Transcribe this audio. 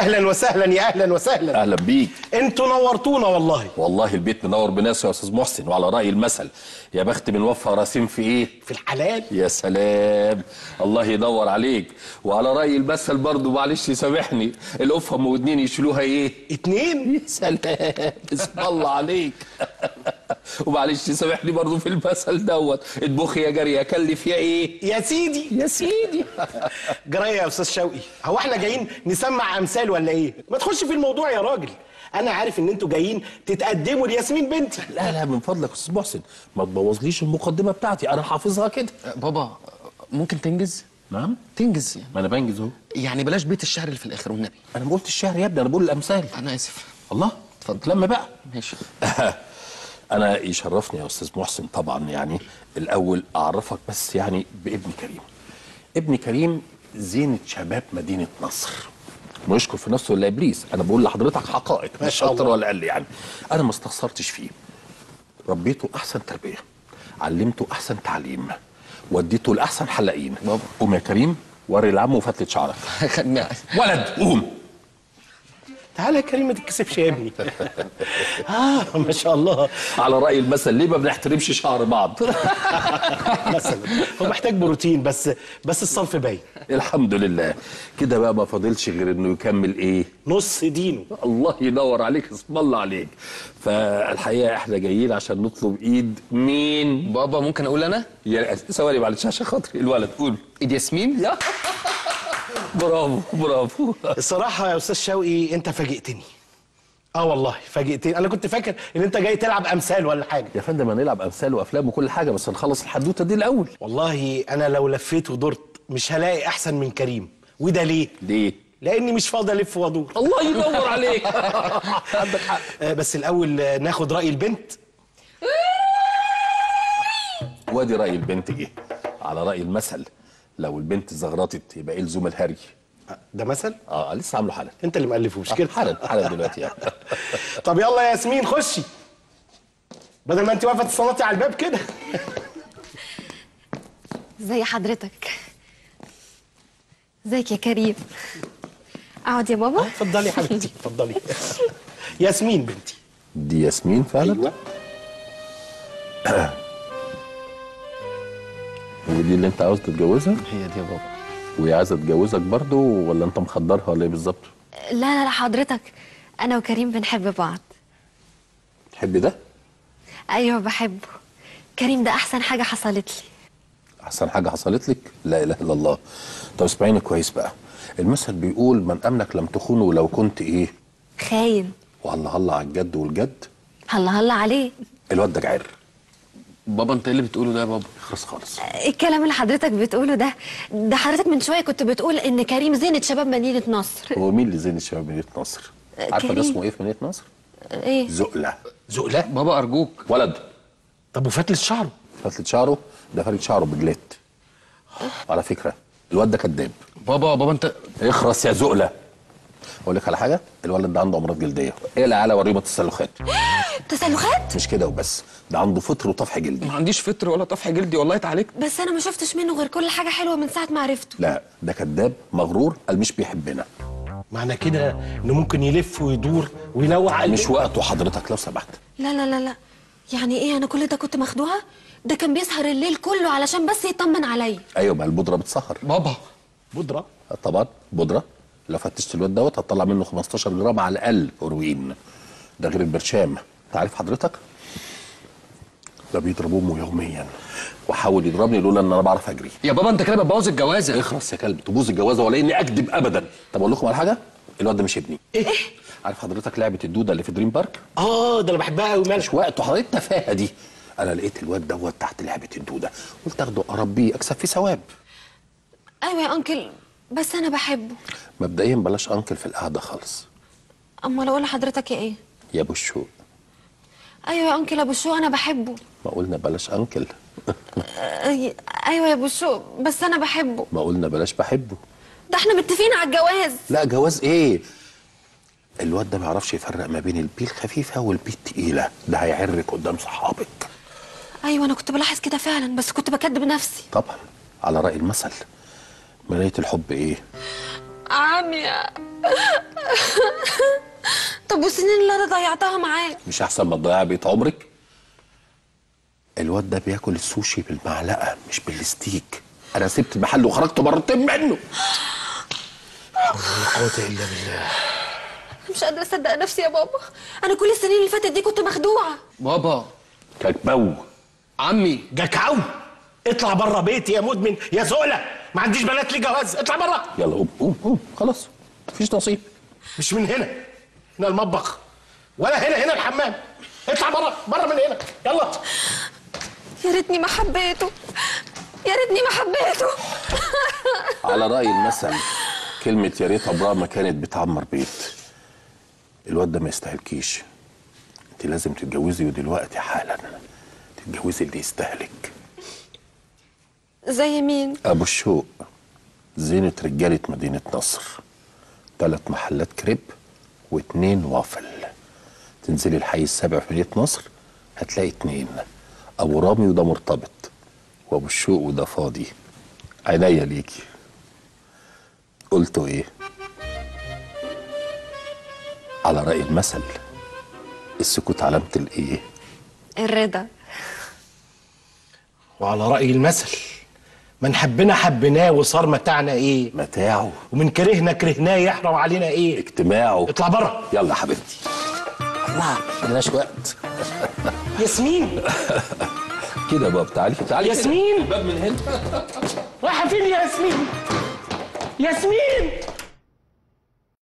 اهلا وسهلا يا اهلا وسهلا اهلا بيك انتوا نورتونا والله والله البيت منور بناس يا استاذ محسن وعلى راي المثل يا بخت من وفى راسين في ايه في الحلال يا سلام الله يدور عليك وعلى راي المثل برضو معلش سامحني القفه ام ودنين يشيلوها ايه اتنين يا سلام اسم الله عليك ومعلش سامحني برضو في المثل دوت اطبخي يا جاريه كلف يا ايه يا سيدي يا سيدي جرايه يا استاذ شوقي هو احنا جايين نسمع امثال ولا ايه ما تخش في الموضوع يا راجل انا عارف ان انتوا جايين تتقدموا لياسمين بنتي لا لا من فضلك يا استاذ محسن ما تبوظليش المقدمه بتاعتي انا حافظها كده بابا ممكن تنجز نعم تنجز يعني ما انا بنجز اهو يعني بلاش بيت الشعر اللي في الاخر والنبي انا ما قلت الشعر يا ابني انا بقول الامثال انا اسف الله اتفضل. لما بقى ماشي انا يشرفني يا استاذ محسن طبعا يعني الاول اعرفك بس يعني بابن كريم ابن كريم زينة شباب مدينة نصر ويشكر في نفسه الا ابليس انا بقول لحضرتك حقائق ما مش شاء اكتر الله. ولا اقل يعني انا ما استخسرتش فيه ربيته احسن تربيه علمته احسن تعليم وديته لاحسن حلاقين بابا. قوم يا كريم وري العم وفتله شعرك خدني ولد قوم تعالى يا كريم ما تتكسفش يا ابني اه ما شاء الله على راي المثل ليه ما بنحترمش شعر بعض مثلا هو محتاج بروتين بس بس الصنف باين الحمد لله كده بقى ما فاضلش غير انه يكمل ايه نص دينه الله ينور عليك اسم الله عليك فالحقيقه احنا جايين عشان نطلب ايد مين بابا ممكن اقول انا يا ثواني معلش عشان خاطري الولد قول ايد ياسمين يا برافو برافو الصراحه يا استاذ شوقي انت فاجئتني اه والله فاجئتني انا كنت فاكر ان انت جاي تلعب امثال ولا حاجه يا فندم هنلعب امثال وافلام وكل حاجه بس نخلص الحدوته دي الاول والله انا لو لفيت ودرت مش هلاقي احسن من كريم وده ليه ليه لاني مش فاضي الف وادور الله ينور عليك عندك حق آه، بس الاول آه، ناخد راي البنت وادي راي البنت جه على راي المثل لو البنت زغرطت يبقى الزم الهري آه، ده مثل اه لسه عامله حالا انت اللي مألفه مش كده حالا حالا دلوقتي يعني طب يلا يا ياسمين خشي بدل ما انت واقفه تصنطي على الباب كده زي حضرتك ازيك يا كريم اقعد يا بابا اتفضلي يا حبيبتي اتفضلي ياسمين بنتي دي ياسمين فعلا ايوه ودي اللي انت عاوز تتجوزها هي دي يا بابا وهي عايزه تتجوزك برضو ولا انت مخدرها ولا ايه بالظبط لا لا لا حضرتك انا وكريم بنحب بعض تحبي ده ايوه بحبه كريم ده احسن حاجه حصلت لي احسن حاجه حصلت لك لا اله الا الله طب اسمعيني كويس بقى المثل بيقول من امنك لم تخونه ولو كنت ايه خاين والله الله على الجد والجد هلا هلا عليه الواد ده جعر بابا انت ايه اللي بتقوله ده يا بابا خلاص خالص إيه الكلام اللي حضرتك بتقوله ده ده حضرتك من شويه كنت بتقول ان كريم زينة شباب مدينه نصر هو مين اللي زين الشباب مدينه نصر عارفه ده كريم. اسمه ايه في مدينه نصر ايه زقله زقله بابا ارجوك ولد طب وفتلة شعره فتله شعره ده فريد شعره بجلات على فكره الواد ده كذاب بابا بابا انت اخرس يا زقله اقول لك على حاجه الولد ده عنده امراض جلديه ايه العيال وريمه التسلخات تسلخات مش كده وبس ده عنده فطر وطفح جلدي ما عنديش فطر ولا طفح جلدي والله تعاليك بس انا ما شفتش منه غير كل حاجه حلوه من ساعه ما عرفته لا ده كذاب مغرور قال مش بيحبنا معنى كده انه ممكن يلف ويدور وينوع على مش وقته حضرتك لو سمحت لا لا لا لا يعني ايه انا كل ده كنت مخدوعه ده كان بيسهر الليل كله علشان بس يطمن عليا ايوه ما البودره بتسهر بابا بودره طبعا بودره لو فتشت الواد دوت هتطلع منه 15 جرام على الاقل هيروين ده غير البرشام انت عارف حضرتك ده بيضرب امه يوميا وحاول يضربني لولا ان انا بعرف اجري يا بابا انت كده بتبوظ الجوازه اخرس يا كلب تبوظ الجوازه ولا اني اكذب ابدا طب اقول لكم على حاجه الواد ده مش ابني ايه عارف حضرتك لعبه الدوده اللي في دريم بارك اه ده انا بحبها قوي مالك مش وقته حضرتك التفاهه دي انا لقيت الواد دوت تحت لعبه الدوده قلت اخده اربيه اكسب فيه ثواب ايوه يا انكل بس انا بحبه مبدئيا بلاش انكل في القعده خالص اما لو اقول لحضرتك يا ايه يا ابو الشوق ايوه يا انكل ابو الشوق انا بحبه ما قلنا بلاش انكل أي- ايوه يا ابو الشوق بس انا بحبه ما قلنا بلاش بحبه ده احنا متفقين على الجواز لا جواز ايه الواد ده ما يعرفش يفرق ما بين البي الخفيفه والبي التقيله ده هيعرك قدام صحابك ايوه انا كنت بلاحظ كده فعلا بس كنت بكدب نفسي طبعا على راي المثل مرايه الحب ايه عمية طب والسنين اللي انا ضيعتها معاه مش احسن ما تضيع بيت عمرك الواد ده بياكل السوشي بالمعلقه مش بالستيك انا سبت المحل وخرجت مرتين منه لا قوه الا بالله مش قادره اصدق نفسي يا بابا انا كل السنين اللي فاتت دي كنت مخدوعه بابا كاكبو عمي جكعو اطلع بره بيتي يا مدمن يا زقله ما عنديش بنات لي جواز اطلع بره يلا قوم قوم قوم خلاص مفيش نصيب مش من هنا هنا المطبخ ولا هنا هنا الحمام اطلع بره بره من هنا يلا يا ريتني ما حبيته يا ريتني ما حبيته على رأي المثل كلمة يا ريت عمرها ما كانت بتعمر بيت الواد ده ما يستاهلكيش انت لازم تتجوزي ودلوقتي حالا تتجوزي اللي يستاهلك زي مين ابو الشوق زينة رجالة مدينة نصر ثلاث محلات كريب واتنين وافل تنزلي الحي السابع في مدينة نصر هتلاقي اتنين ابو رامي وده مرتبط وابو الشوق وده فاضي عينيا ليكي قلتوا ايه على رأي المثل السكوت علامة الايه الرضا وعلى رأي المثل من حبنا حبناه وصار متاعنا ايه متاعه ومن كرهنا كرهناه يحرم علينا ايه اجتماعه اطلع بره يلا حبيبتي الله ملناش وقت ياسمين كده باب تعالي تعالي كده. ياسمين باب من هنا رايحه فين يا ياسمين ياسمين